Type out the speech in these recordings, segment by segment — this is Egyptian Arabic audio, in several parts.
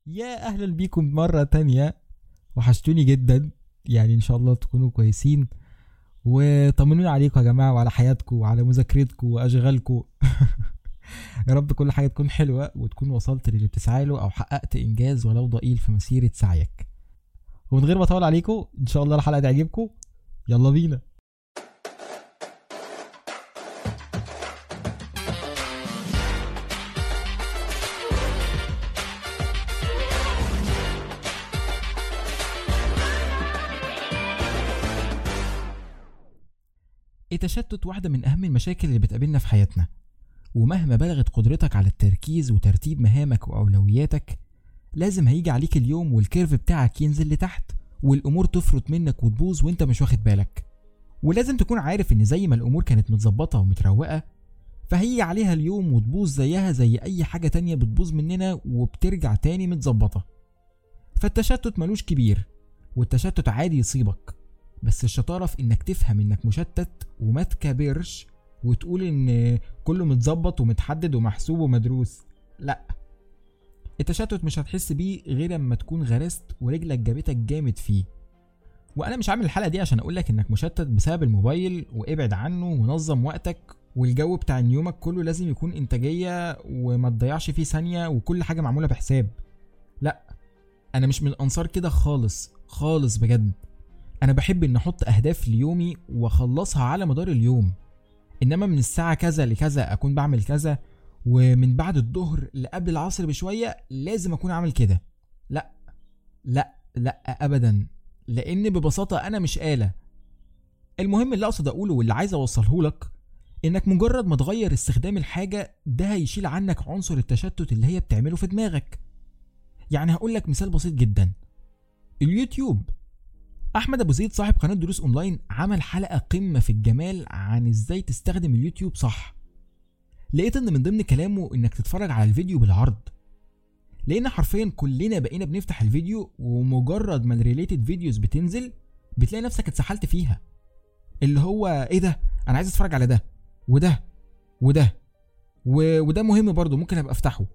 يا اهلا بيكم مرة تانية وحشتوني جدا يعني ان شاء الله تكونوا كويسين وطمنوني عليكم يا جماعة وعلى حياتكم وعلى مذاكرتكم واشغالكم يا رب كل حاجة تكون حلوة وتكون وصلت للي بتسعى له او حققت انجاز ولو ضئيل في مسيرة سعيك ومن غير ما اطول عليكم ان شاء الله الحلقة تعجبكم يلا بينا التشتت واحدة من أهم المشاكل اللي بتقابلنا في حياتنا ومهما بلغت قدرتك على التركيز وترتيب مهامك وأولوياتك لازم هيجي عليك اليوم والكيرف بتاعك ينزل لتحت والأمور تفرط منك وتبوظ وانت مش واخد بالك ولازم تكون عارف ان زي ما الأمور كانت متظبطة ومتروقة فهيجي عليها اليوم وتبوظ زيها زي أي حاجة تانية بتبوظ مننا وبترجع تاني متظبطة فالتشتت ملوش كبير والتشتت عادي يصيبك بس الشطارة في انك تفهم انك مشتت وما تكابرش وتقول ان كله متظبط ومتحدد ومحسوب ومدروس لا التشتت مش هتحس بيه غير لما تكون غرست ورجلك جابتك جامد فيه وانا مش عامل الحلقه دي عشان اقولك انك مشتت بسبب الموبايل وابعد عنه ونظم وقتك والجو بتاع يومك كله لازم يكون انتاجيه وما تضيعش فيه ثانيه وكل حاجه معموله بحساب لا انا مش من انصار كده خالص خالص بجد انا بحب ان احط اهداف ليومي واخلصها على مدار اليوم انما من الساعه كذا لكذا اكون بعمل كذا ومن بعد الظهر لقبل العصر بشويه لازم اكون عامل كده لا لا لا ابدا لان ببساطه انا مش آلة المهم اللي اقصد اقوله واللي عايز اوصله لك انك مجرد ما تغير استخدام الحاجه ده هيشيل عنك عنصر التشتت اللي هي بتعمله في دماغك يعني هقول لك مثال بسيط جدا اليوتيوب احمد ابو زيد صاحب قناه دروس اونلاين عمل حلقه قمه في الجمال عن ازاي تستخدم اليوتيوب صح لقيت ان من ضمن كلامه انك تتفرج على الفيديو بالعرض لان حرفيا كلنا بقينا بنفتح الفيديو ومجرد ما الريليتد فيديوز بتنزل بتلاقي نفسك اتسحلت فيها اللي هو ايه ده انا عايز اتفرج على ده وده وده و... وده مهم برضه ممكن ابقى افتحه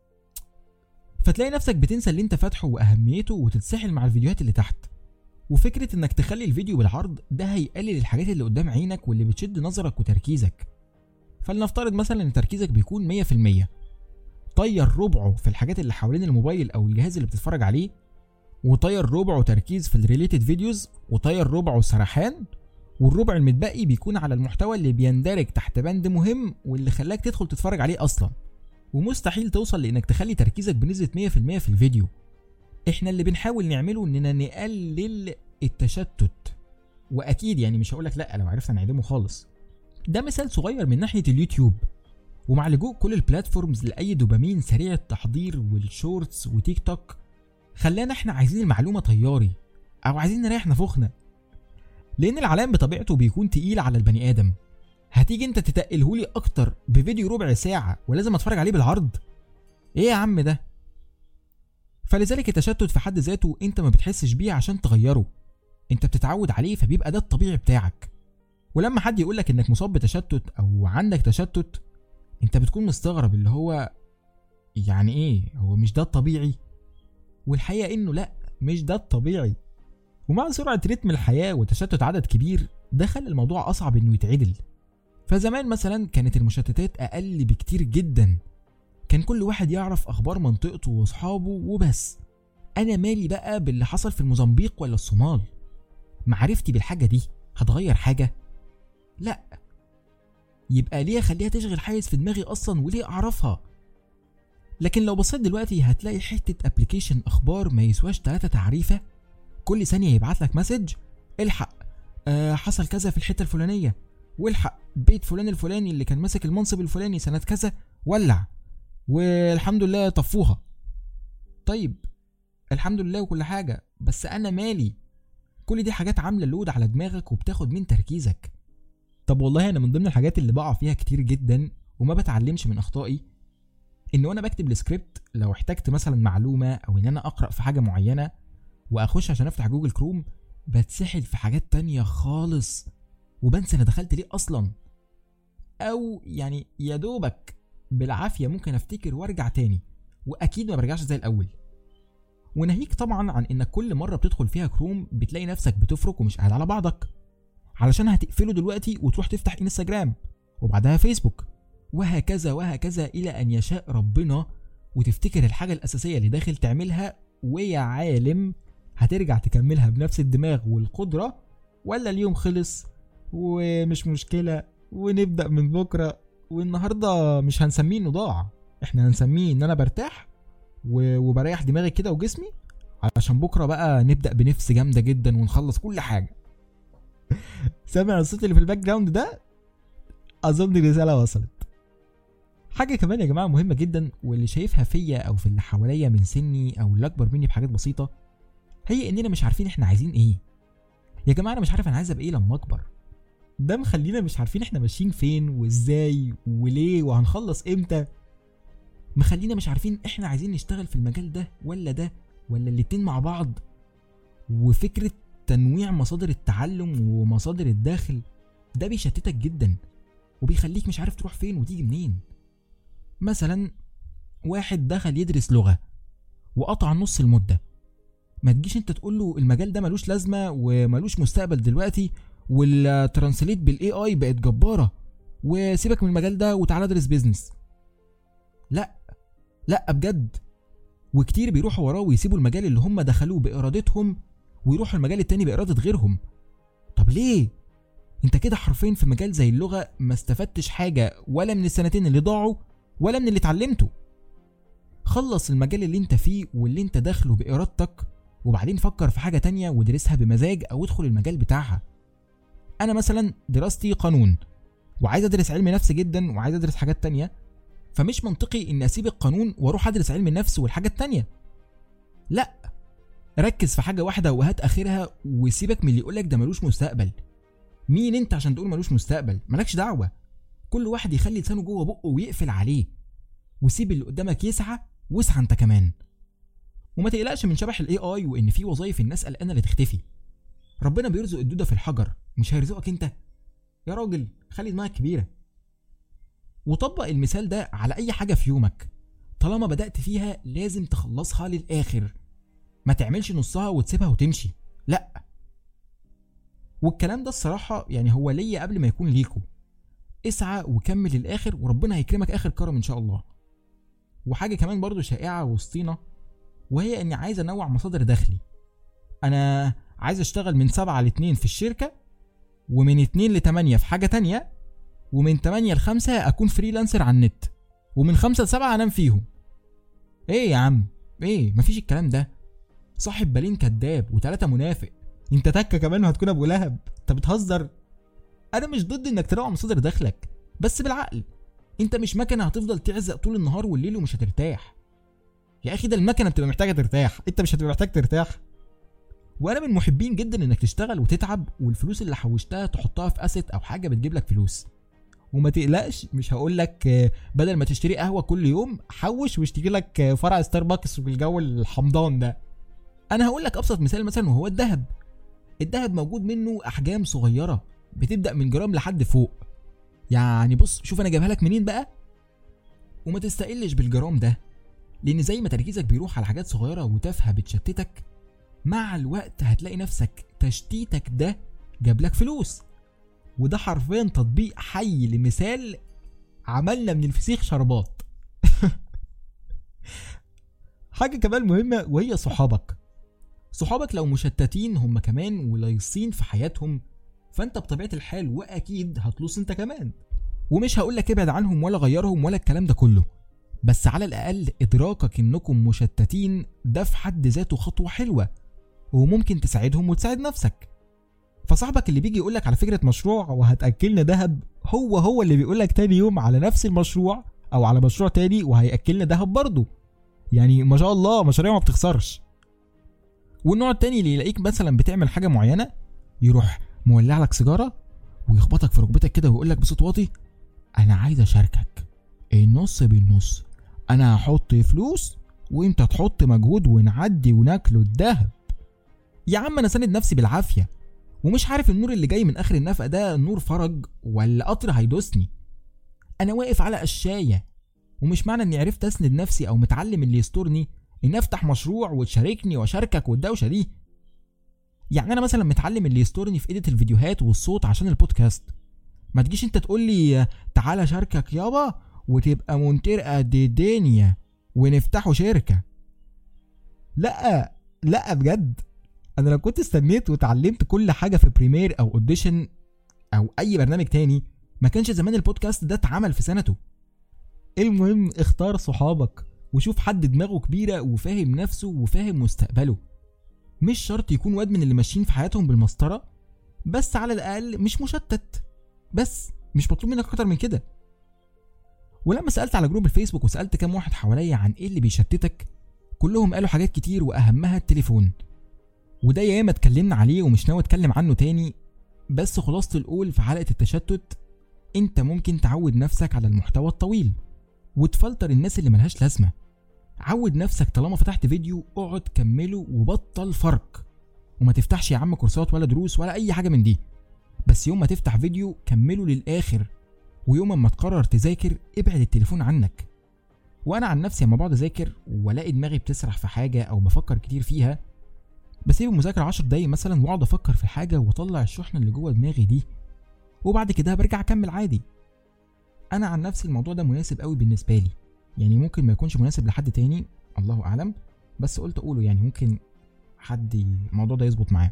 فتلاقي نفسك بتنسى اللي انت فاتحه واهميته وتتسحل مع الفيديوهات اللي تحت وفكرة انك تخلي الفيديو بالعرض ده هيقلل الحاجات اللي قدام عينك واللي بتشد نظرك وتركيزك فلنفترض مثلا ان تركيزك بيكون 100% طير ربعه في الحاجات اللي حوالين الموبايل او الجهاز اللي بتتفرج عليه وطير ربعه تركيز في الريليتد فيديوز وطير ربعه سرحان والربع المتبقي بيكون على المحتوى اللي بيندرج تحت بند مهم واللي خلاك تدخل تتفرج عليه اصلا ومستحيل توصل لانك تخلي تركيزك بنسبة 100% في الفيديو احنا اللي بنحاول نعمله اننا نقلل التشتت واكيد يعني مش هقولك لا لو عرفنا نعدمه خالص ده مثال صغير من ناحيه اليوتيوب ومع لجوء كل البلاتفورمز لاي دوبامين سريع التحضير والشورتس وتيك توك خلانا احنا عايزين المعلومه طياري او عايزين نريح نفوخنا لان العلام بطبيعته بيكون تقيل على البني ادم هتيجي انت تتقلهولي اكتر بفيديو ربع ساعه ولازم اتفرج عليه بالعرض ايه يا عم ده فلذلك التشتت في حد ذاته انت ما بتحسش بيه عشان تغيره انت بتتعود عليه فبيبقى ده الطبيعي بتاعك ولما حد يقولك انك مصاب بتشتت او عندك تشتت انت بتكون مستغرب اللي هو يعني ايه هو مش ده الطبيعي والحقيقه انه لا مش ده الطبيعي ومع سرعه رتم الحياه وتشتت عدد كبير ده خلى الموضوع اصعب انه يتعدل فزمان مثلا كانت المشتتات اقل بكتير جدا كان كل واحد يعرف اخبار منطقته واصحابه وبس انا مالي بقى باللي حصل في الموزمبيق ولا الصومال معرفتي بالحاجه دي هتغير حاجه لا يبقى ليه اخليها تشغل حيز في دماغي اصلا وليه اعرفها لكن لو بصيت دلوقتي هتلاقي حته ابلكيشن اخبار ما يسواش 3 تعريفه كل ثانيه يبعت لك مسج الحق آه حصل كذا في الحته الفلانيه والحق بيت فلان الفلاني اللي كان ماسك المنصب الفلاني سنه كذا ولع والحمد لله طفوها طيب الحمد لله وكل حاجة بس أنا مالي كل دي حاجات عاملة لود على دماغك وبتاخد من تركيزك طب والله أنا من ضمن الحاجات اللي بقع فيها كتير جدا وما بتعلمش من أخطائي إن وأنا بكتب السكريبت لو احتجت مثلا معلومة أو إن أنا أقرأ في حاجة معينة وأخش عشان أفتح جوجل كروم بتسحل في حاجات تانية خالص وبنسى أنا دخلت ليه أصلا أو يعني يا دوبك بالعافيه ممكن افتكر وارجع تاني واكيد ما برجعش زي الاول وناهيك طبعا عن انك كل مره بتدخل فيها كروم بتلاقي نفسك بتفرك ومش قاعد على بعضك علشان هتقفله دلوقتي وتروح تفتح انستجرام وبعدها فيسبوك وهكذا وهكذا الى ان يشاء ربنا وتفتكر الحاجه الاساسيه اللي داخل تعملها ويا عالم هترجع تكملها بنفس الدماغ والقدره ولا اليوم خلص ومش مشكله ونبدا من بكره والنهارده مش هنسميه انه ضاع احنا هنسميه ان انا برتاح و- وبريح دماغي كده وجسمي علشان بكره بقى نبدا بنفس جامده جدا ونخلص كل حاجه سامع الصوت اللي في الباك جراوند ده اظن الرساله وصلت حاجه كمان يا جماعه مهمه جدا واللي شايفها فيا او في اللي حواليا من سني او اللي اكبر مني بحاجات بسيطه هي اننا مش عارفين احنا عايزين ايه يا جماعه انا مش عارف انا عايز ابقى ايه لما اكبر ده مخلينا مش عارفين احنا ماشيين فين وازاي وليه وهنخلص امتى مخلينا مش عارفين احنا عايزين نشتغل في المجال ده ولا ده ولا الاتنين مع بعض وفكرة تنويع مصادر التعلم ومصادر الداخل ده بيشتتك جدا وبيخليك مش عارف تروح فين وتيجي منين مثلا واحد دخل يدرس لغة وقطع نص المدة ما تجيش انت تقول له المجال ده ملوش لازمة وملوش مستقبل دلوقتي والترانسليت بالاي اي بقت جبارة وسيبك من المجال ده وتعالى ادرس بيزنس لا لا بجد وكتير بيروحوا وراه ويسيبوا المجال اللي هم دخلوه بارادتهم ويروحوا المجال التاني بإرادة غيرهم طب ليه؟ انت كده حرفيا في مجال زي اللغة ما استفدتش حاجة ولا من السنتين اللي ضاعوا ولا من اللي اتعلمته خلص المجال اللي انت فيه واللي انت داخله بإرادتك وبعدين فكر في حاجة تانية وادرسها بمزاج او ادخل المجال بتاعها انا مثلا دراستي قانون وعايز ادرس علم نفس جدا وعايز ادرس حاجات تانية فمش منطقي اني اسيب القانون واروح ادرس علم النفس والحاجة التانية لا ركز في حاجه واحده وهات اخرها وسيبك من اللي يقولك ده ملوش مستقبل مين انت عشان تقول ملوش مستقبل مالكش دعوه كل واحد يخلي لسانه جوه بقه ويقفل عليه وسيب اللي قدامك يسعى واسعى انت كمان وما تقلقش من شبح الاي اي وان في وظايف الناس قلقانه اللي تختفي ربنا بيرزق الدوده في الحجر مش هيرزقك انت يا راجل خلي دماغك كبيره وطبق المثال ده على اي حاجه في يومك طالما بدات فيها لازم تخلصها للاخر ما تعملش نصها وتسيبها وتمشي لا والكلام ده الصراحة يعني هو ليا قبل ما يكون ليكو اسعى وكمل للآخر وربنا هيكرمك آخر كرم إن شاء الله وحاجة كمان برضو شائعة وسطينا وهي إني عايز أنوع مصادر دخلي أنا عايز أشتغل من سبعة لاتنين في الشركة ومن اتنين لتمانية في حاجة تانية ومن تمانية لخمسة أكون فريلانسر على النت ومن خمسة لسبعة أنام فيهم إيه يا عم إيه مفيش الكلام ده صاحب بالين كذاب وتلاتة منافق انت تكه كمان وهتكون ابو لهب انت بتهزر انا مش ضد انك تنوع مصادر دخلك بس بالعقل انت مش مكنه هتفضل تعزق طول النهار والليل ومش هترتاح يا اخي ده المكنه بتبقى محتاجه ترتاح انت مش هتبقى محتاج ترتاح وانا من محبين جدا انك تشتغل وتتعب والفلوس اللي حوشتها تحطها في اسيت او حاجه بتجيب لك فلوس وما تقلقش مش هقول لك بدل ما تشتري قهوه كل يوم حوش واشتري لك فرع ستاربكس بالجو الحمضان ده انا هقول لك ابسط مثال مثلا وهو الذهب الذهب موجود منه احجام صغيره بتبدا من جرام لحد فوق يعني بص شوف انا جايبها لك منين بقى وما تستقلش بالجرام ده لان زي ما تركيزك بيروح على حاجات صغيره وتافهه بتشتتك مع الوقت هتلاقي نفسك تشتيتك ده جاب لك فلوس وده حرفيا تطبيق حي لمثال عملنا من الفسيخ شربات حاجه كمان مهمه وهي صحابك صحابك لو مشتتين هم كمان ولايصين في حياتهم فانت بطبيعه الحال واكيد هتلوص انت كمان ومش هقولك ابعد عنهم ولا غيرهم ولا الكلام ده كله بس على الاقل ادراكك انكم مشتتين ده في حد ذاته خطوه حلوه وممكن تساعدهم وتساعد نفسك فصاحبك اللي بيجي يقولك على فكره مشروع وهتاكلنا دهب هو هو اللي بيقولك تاني يوم على نفس المشروع او على مشروع تاني وهياكلنا دهب برضه يعني ما شاء الله مشاريع ما بتخسرش والنوع التاني اللي يلاقيك مثلا بتعمل حاجه معينه يروح مولع لك سيجاره ويخبطك في ركبتك كده ويقول لك بصوت واطي انا عايز اشاركك النص بالنص انا هحط فلوس وانت تحط مجهود ونعدي وناكله الدهب يا عم انا ساند نفسي بالعافيه ومش عارف النور اللي جاي من اخر النفق ده نور فرج ولا قطر هيدوسني انا واقف على قشايه ومش معنى اني عرفت اسند نفسي او متعلم اللي يسترني ان افتح مشروع وتشاركني واشاركك والدوشه دي يعني انا مثلا متعلم اللي يستورني في ايديت الفيديوهات والصوت عشان البودكاست ما تجيش انت تقول لي تعالى شاركك يابا وتبقى مونتير قد الدنيا ونفتحوا شركه لا لا بجد انا لو كنت استنيت وتعلمت كل حاجه في بريمير او اوديشن او اي برنامج تاني ما كانش زمان البودكاست ده اتعمل في سنته المهم اختار صحابك وشوف حد دماغه كبيره وفاهم نفسه وفاهم مستقبله مش شرط يكون واد من اللي ماشيين في حياتهم بالمسطره بس على الاقل مش مشتت بس مش مطلوب منك اكتر من كده ولما سالت على جروب الفيسبوك وسالت كام واحد حواليا عن ايه اللي بيشتتك كلهم قالوا حاجات كتير واهمها التليفون وده ياما اتكلمنا عليه ومش ناوي اتكلم عنه تاني بس خلاصة القول في حلقة التشتت انت ممكن تعود نفسك على المحتوى الطويل وتفلتر الناس اللي ملهاش لازمة عود نفسك طالما فتحت فيديو اقعد كمله وبطل فرق وما تفتحش يا عم كورسات ولا دروس ولا اي حاجة من دي بس يوم ما تفتح فيديو كمله للاخر ويوم ما تقرر تذاكر ابعد التليفون عنك وانا عن نفسي لما بقعد اذاكر والاقي دماغي بتسرح في حاجه او بفكر كتير فيها بسيب المذاكره 10 دقايق مثلا واقعد افكر في الحاجه واطلع الشحنه اللي جوه دماغي دي وبعد كده برجع اكمل عادي انا عن نفسي الموضوع ده مناسب قوي بالنسبه لي يعني ممكن ما يكونش مناسب لحد تاني الله اعلم بس قلت اقوله يعني ممكن حد الموضوع ده يظبط معاه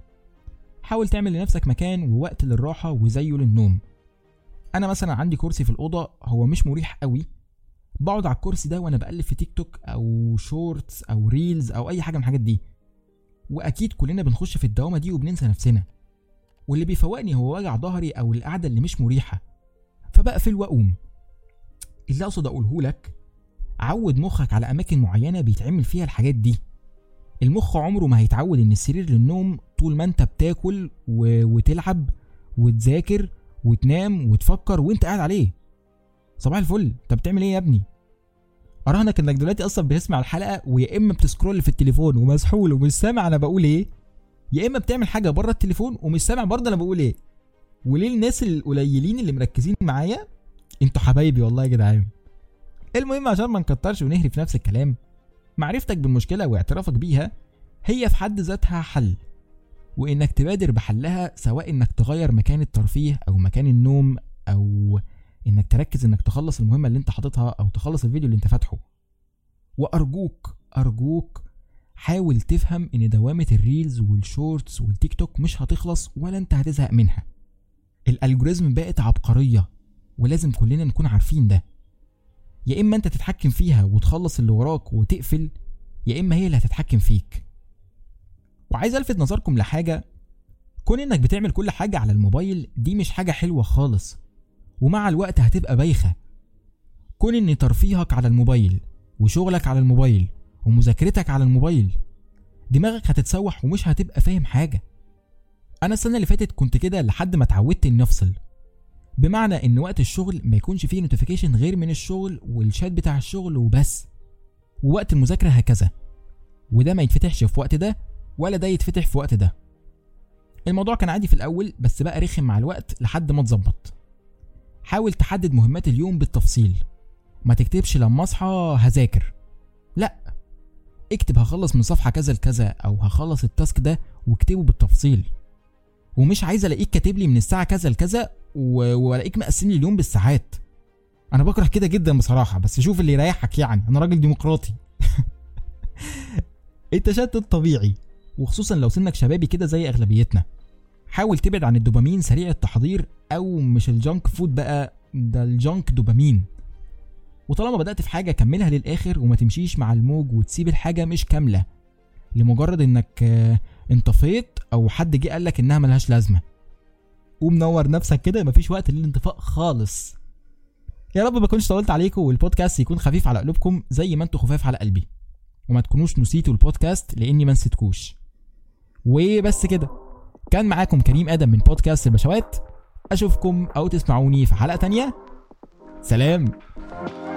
حاول تعمل لنفسك مكان ووقت للراحه وزيه للنوم انا مثلا عندي كرسي في الاوضه هو مش مريح قوي بقعد على الكرسي ده وانا بقلب في تيك توك او شورتس او ريلز او اي حاجه من الحاجات دي واكيد كلنا بنخش في الدوامه دي وبننسى نفسنا واللي بيفوقني هو وجع ظهري او القعده اللي مش مريحه فبقفل واقوم اللي اقصد اقوله لك عود مخك على اماكن معينه بيتعمل فيها الحاجات دي المخ عمره ما هيتعود ان السرير للنوم طول ما انت بتاكل و... وتلعب وتذاكر وتنام وتفكر وانت قاعد عليه صباح الفل انت بتعمل ايه يا ابني اراهنك انك دلوقتي اصلا بتسمع الحلقه ويا اما بتسكرول في التليفون ومسحول ومش سامع انا بقول ايه يا اما بتعمل حاجه بره التليفون ومش سامع برضه انا بقول ايه وليه الناس القليلين اللي مركزين معايا انتوا حبايبي والله يا جدعان المهم عشان ما نكترش ونهري في نفس الكلام معرفتك بالمشكله واعترافك بيها هي في حد ذاتها حل وانك تبادر بحلها سواء انك تغير مكان الترفيه او مكان النوم او انك تركز انك تخلص المهمه اللي انت حاططها او تخلص الفيديو اللي انت فاتحه وارجوك ارجوك حاول تفهم ان دوامه الريلز والشورتس والتيك توك مش هتخلص ولا انت هتزهق منها الالجوريزم بقت عبقريه ولازم كلنا نكون عارفين ده يا اما انت تتحكم فيها وتخلص اللي وراك وتقفل يا اما هي اللي هتتحكم فيك وعايز الفت نظركم لحاجه كون انك بتعمل كل حاجه على الموبايل دي مش حاجه حلوه خالص ومع الوقت هتبقى بايخه كون ان ترفيهك على الموبايل وشغلك على الموبايل ومذاكرتك على الموبايل دماغك هتتسوح ومش هتبقى فاهم حاجه انا السنه اللي فاتت كنت كده لحد ما اتعودت اني افصل بمعنى ان وقت الشغل ما يكونش فيه نوتيفيكيشن غير من الشغل والشات بتاع الشغل وبس ووقت المذاكره هكذا وده ما يتفتحش في وقت ده ولا ده يتفتح في وقت ده الموضوع كان عادي في الاول بس بقى رخم مع الوقت لحد ما اتظبط حاول تحدد مهمات اليوم بالتفصيل ما تكتبش لما اصحى هذاكر لا اكتب هخلص من صفحه كذا لكذا او هخلص التاسك ده واكتبه بالتفصيل ومش عايز الاقيك كاتب لي من الساعه كذا لكذا و- والاقيك مقسم لي اليوم بالساعات انا بكره كده جدا بصراحه بس شوف اللي يريحك يعني انا راجل ديمقراطي التشتت طبيعي وخصوصا لو سنك شبابي كده زي اغلبيتنا حاول تبعد عن الدوبامين سريع التحضير او مش الجانك فود بقى ده الجانك دوبامين وطالما بدأت في حاجة كملها للآخر وما تمشيش مع الموج وتسيب الحاجة مش كاملة لمجرد انك آه، انطفيت او حد جه قالك انها ملهاش لازمة ومنور نفسك كده مفيش وقت للانطفاء خالص يا رب ما اكونش طولت عليكم والبودكاست يكون خفيف على قلوبكم زي ما انتوا خفاف على قلبي وما تكونوش نسيتوا البودكاست لاني ما نسيتكوش وبس كده كان معاكم كريم ادم من بودكاست البشوات اشوفكم او تسمعوني في حلقة تانية سلام